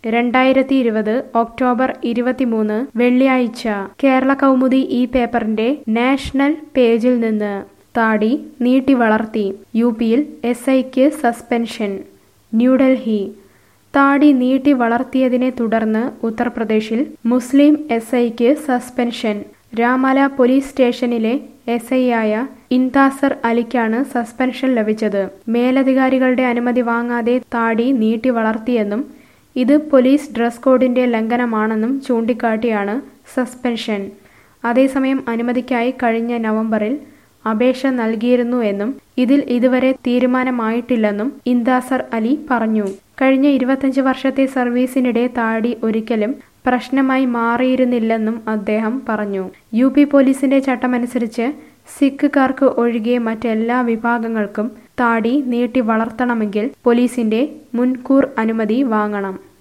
രണ്ടായിരത്തി ഇരുപത് ഒക്ടോബർ ഇരുപത്തിമൂന്ന് വെള്ളിയാഴ്ച കേരള കൗമുദി ഈ പേപ്പറിന്റെ നാഷണൽ പേജിൽ നിന്ന് താടി നീട്ടി വളർത്തി യു പിയിൽ എസ് ഐക്ക് സസ്പെൻഷൻ ന്യൂഡൽഹി താടി നീട്ടി വളർത്തിയതിനെ തുടർന്ന് ഉത്തർപ്രദേശിൽ മുസ്ലിം എസ് ഐക്ക് സസ്പെൻഷൻ രാമല പോലീസ് സ്റ്റേഷനിലെ എസ് ഐ ആയ ഇൻതാസർ അലിക്കാണ് സസ്പെൻഷൻ ലഭിച്ചത് മേലധികാരികളുടെ അനുമതി വാങ്ങാതെ താടി നീട്ടി വളർത്തിയെന്നും ഇത് പോലീസ് ഡ്രസ് കോഡിന്റെ ലംഘനമാണെന്നും ചൂണ്ടിക്കാട്ടിയാണ് സസ്പെൻഷൻ അതേസമയം അനുമതിക്കായി കഴിഞ്ഞ നവംബറിൽ അപേക്ഷ നൽകിയിരുന്നു എന്നും ഇതിൽ ഇതുവരെ തീരുമാനമായിട്ടില്ലെന്നും ഇന്താസർ അലി പറഞ്ഞു കഴിഞ്ഞ ഇരുപത്തഞ്ച് വർഷത്തെ സർവീസിനിടെ താടി ഒരിക്കലും പ്രശ്നമായി മാറിയിരുന്നില്ലെന്നും അദ്ദേഹം പറഞ്ഞു യു പി പോലീസിന്റെ ചട്ടമനുസരിച്ച് സിഖുകാർക്ക് ഒഴികെ മറ്റെല്ലാ വിഭാഗങ്ങൾക്കും താടി നീട്ടി വളർത്തണമെങ്കിൽ പോലീസിന്റെ മുൻകൂർ അനുമതി വാങ്ങണം